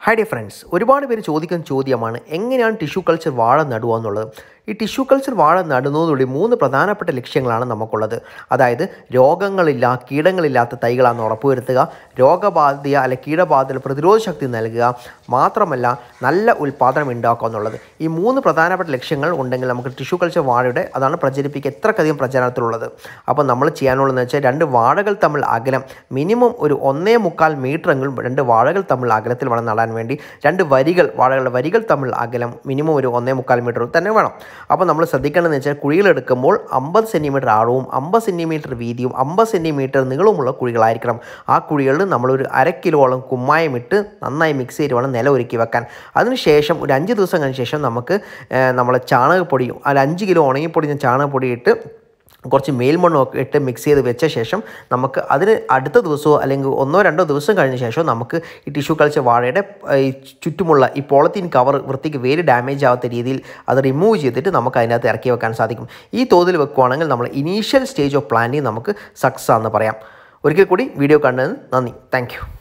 hi dear friends ഒരുപാട് പേര് ചോദിക്കുന്ന ചോദ്യമാണ് എങ്ങനെയാണ് ടിഷ്യൂ കൾച്ചർ വാഴ നടുക എന്നുള്ളത് ഈ ടിഷ്യൂ കൾച്ചർ വാഴ നടുന്നതോടുകൂടി മൂന്ന് പ്രധാനപ്പെട്ട ലക്ഷ്യങ്ങളാണ് നമുക്കുള്ളത് അതായത് രോഗങ്ങളില്ല കീടങ്ങളില്ലാത്ത തൈകളാണെന്ന് ഉറപ്പുവരുത്തുക രോഗബാധിത അല്ലെ കീടബാധിത പ്രതിരോധ ശക്തി നൽകുക മാത്രമല്ല നല്ല ഉൽപ്പാദനം ഉണ്ടാക്കുക എന്നുള്ളത് ഈ മൂന്ന് പ്രധാനപ്പെട്ട ലക്ഷ്യങ്ങൾ ഉണ്ടെങ്കിൽ നമുക്ക് ടിഷ്യൂ കൾച്ചർ വാഴയുടെ അതാണ് പ്രചരിപ്പിക്കുക എത്രക്കധികം പ്രചാരണത്തിലുള്ളത് അപ്പോൾ നമ്മൾ ചെയ്യാനുള്ളതെന്ന് വെച്ചാൽ രണ്ട് വാഴകൾ തമ്മിൽ അകലം മിനിമം ഒരു ഒന്നേ മുക്കാൽ മീറ്ററെങ്കിലും രണ്ട് വാഴകൾ തമ്മിൽ അകലത്തിൽ വേണം നടാൻ വേണ്ടി രണ്ട് വരികൾ വാഴകളുടെ വരികൾ തമ്മിൽ അകലം മിനിമം ഒരു ഒന്നേ മുക്കാൽ മീറ്റർ തന്നെ വേണം അപ്പോൾ നമ്മൾ ശ്രദ്ധിക്കേണ്ടതെന്ന് വെച്ചാൽ കുഴികളെടുക്കുമ്പോൾ അമ്പത് സെൻറ്റിമീറ്റർ ആഴവും അമ്പത് സെൻറ്റിമീറ്റർ വീതിയും അമ്പത് സെൻറ്റിമീറ്റർ നീളവുമുള്ള കുഴികളായിരിക്കണം ആ കുഴികളിൽ നമ്മളൊരു അര കിലോളം കുമ്മായം ഇട്ട് നന്നായി മിക്സ് ചെയ്ത് വേണം നില ഒരുക്കി വെക്കാൻ അതിനുശേഷം ഒരു അഞ്ച് ദിവസം കഴിഞ്ഞ ശേഷം നമുക്ക് നമ്മൾ ചാണകപ്പൊടിയും അല്ല അഞ്ച് കിലോ ഉണങ്ങിപ്പൊടിഞ്ഞ ചാണകപ്പൊടി ഇട്ട് കുറച്ച് മേൽമണ്ണൊക്കെ ഇട്ട് മിക്സ് ചെയ്ത് വെച്ച ശേഷം നമുക്ക് അതിന് അടുത്ത ദിവസമോ അല്ലെങ്കിൽ ഒന്നോ രണ്ടോ ദിവസം കഴിഞ്ഞ ശേഷം നമുക്ക് ഈ ടിഷ്യൂ കൾച്ചർ വാഴയുടെ ഈ ചുറ്റുമുള്ള ഈ പോളത്തീൻ കവർ വൃത്തിക്ക് വേര് ഡാമേജ് ആവാത്ത രീതിയിൽ അത് റിമൂവ് ചെയ്തിട്ട് നമുക്ക് അതിനകത്ത് ഇറക്കി വെക്കാൻ സാധിക്കും ഈ തോതിൽ വെക്കുകയാണെങ്കിൽ നമ്മൾ ഇനീഷ്യൽ സ്റ്റേജ് ഓഫ് പ്ലാന്റിങ് നമുക്ക് സക്സസ് ആണെന്ന് പറയാം ഒരിക്കൽ കൂടി വീഡിയോ കണ്ടതിന് നന്ദി താങ്ക്